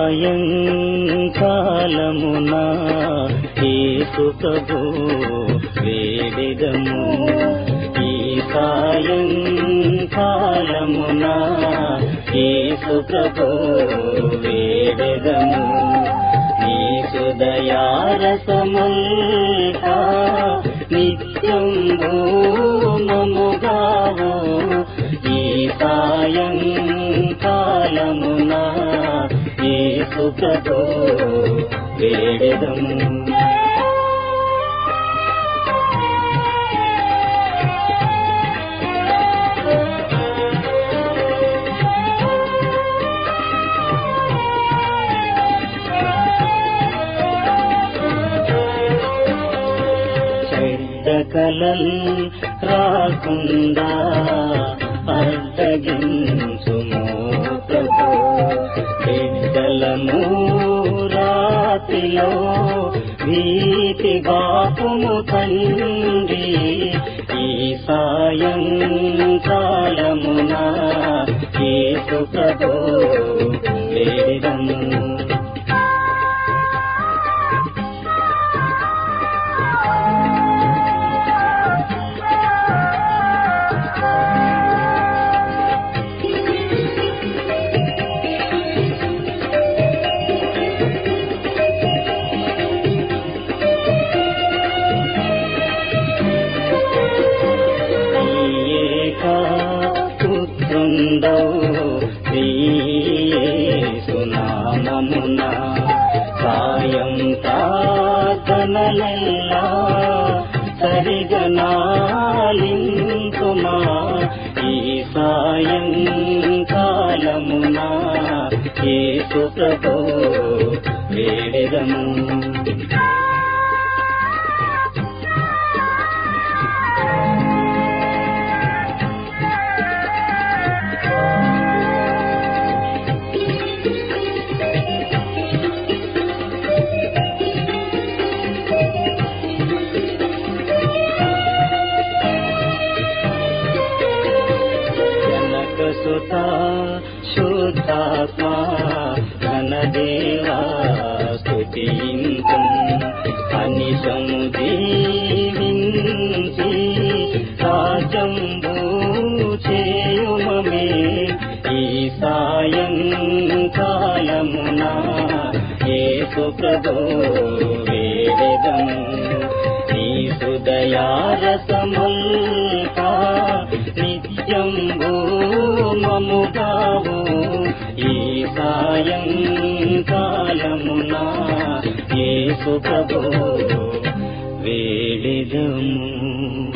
సాయంకాలమున యేసు ప్రభు వేడిదము ఈ సాయంకాలమున యేసు ప్రభు వేడిదము నీ సుదయారసముల్కా నిత్యం భూమముగావు ఈ సాయంకాలమున యేసు ప్రభు వేడిదము చెడ్డ కలల్ రాకుండా అడ్డగించుము ప్రభు బిడ్డలను రాతిలో భీతి బాపుము తండ్రి ఈ సాయంకాలమున యేసు ప్రభు వేడిదము ఏకా పుత్రుండౌ సునామమున సాయం ప్రార్థనలెల్లా సరిగనాలింకుమా ఈ సాయం కాలమున యేసు ప్రభు వేడిదము జనక సుత శుద్ధాత్మా ఘనదేవా స్తుతింతం అనిశము దీవించి రాజంబు చేయుమమే ఈ సాయంకాలమున యేసు ప్రభు వేడిదము నీ హృదయారసముల్కా నిత్యం భూమముగావు ఈ సాయంకాలమున యేసు ప్రభు వేడిదము